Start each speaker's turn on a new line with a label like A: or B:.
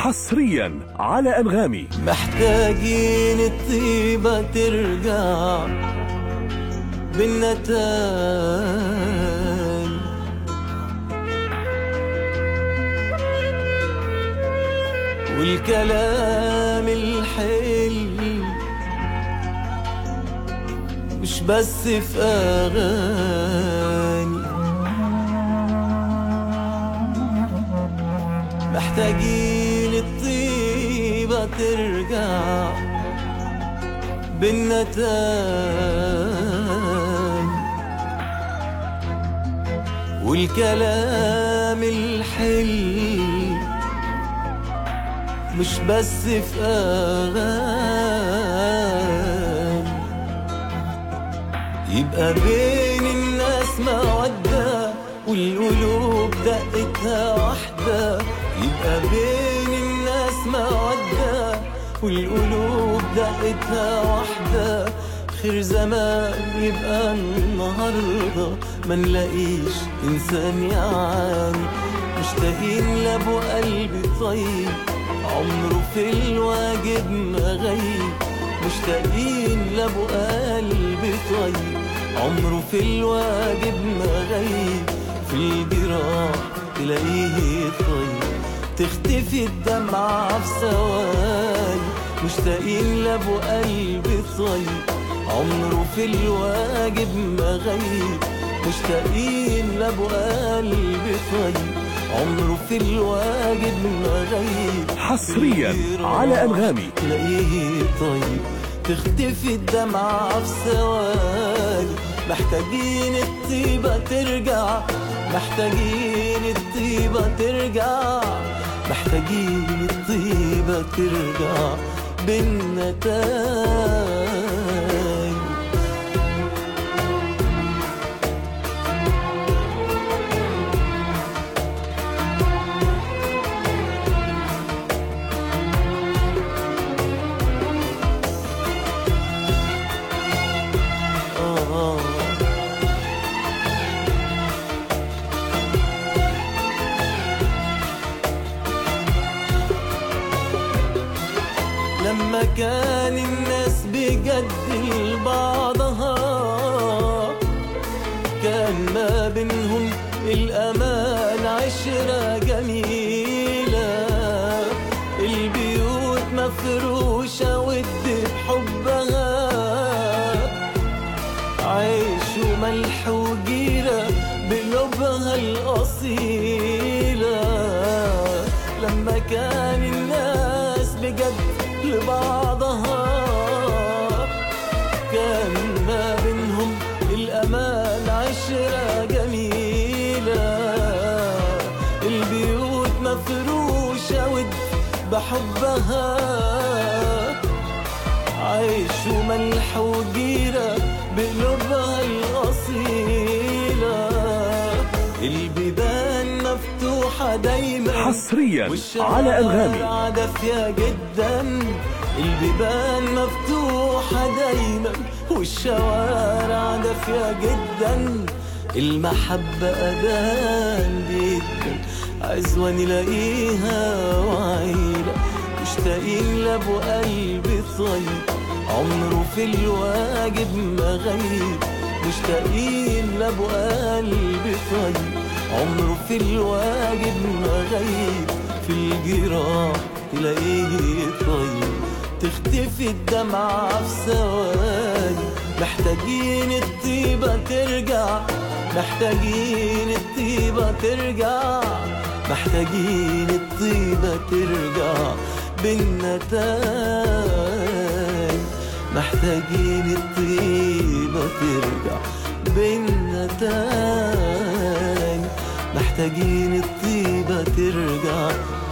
A: حصريا على أنغامي
B: محتاجين الطيبة ترجع بينا تاني والكلام الحلو مش بس في أغاني محتاجين الطيبة ترجع بينا تاني والكلام الحلو مش بس في أغاني يبقى بين الناس مودة والقلوب دقتها واحدة يبقى بين الناس مودة والقلوب دقتها واحدة خير زمان يبقى النهاردة ما نلاقيش إنسان يعاني مشتاقين لأبو قلبي طيب عمره في الواجب ما غيب مشتاقين لأبو قلبي طيب عمره في الواجب ما غيب في الجراح تلاقيه طيب تختفي الدمعة في ثواني مشتاقين لأبو قلبي طيب عمره في الواجب ما غيب مشتاقين لأبو قلبي طيب عمره في الواجب ما غيب
A: حصرياً على أنغامي.
B: تلاقيه طيب تختفي الدمعة في ثواني محتاجين الطيبة ترجع محتاجين الطيبة ترجع محتاجين الطيبة ترجع بينا تاني آه لما كان الناس بجد لبعضها كان ما بينهم الأمان عشرة جميلة البيوت مفروشة ود بحبها عيش وملح وجيرة بقلوبها الأصيلة لما كان الناس بجد لبعضها كان ما بينهم الأمان عشرة جميلة البيوت مفروشة ود بحبها عيش وملح وجيرة بقلوبها الأصيلة البيبان مفتوحة دايما
A: حصرياً على أنغامي.
B: والشوارع دافية جدا البيبان مفتوحة دايما والشوارع دافية جدا المحبة أذان جدا عزوة نلاقيها وعيلة مشتاقين لأبو قلبي طيب عمره في الواجب ما غيب مشتاقين لأبو قلبي طيب عمره في الواجب ما غيب في الجراح تلاقيه طيب تختفي الدمعة في ثواني محتاجين الطيبة ترجع محتاجين الطيبة ترجع محتاجين الطيبة ترجع بينا تاني محتاجين الطيبة ترجع بينا تاني محتاجين الطيبة ترجع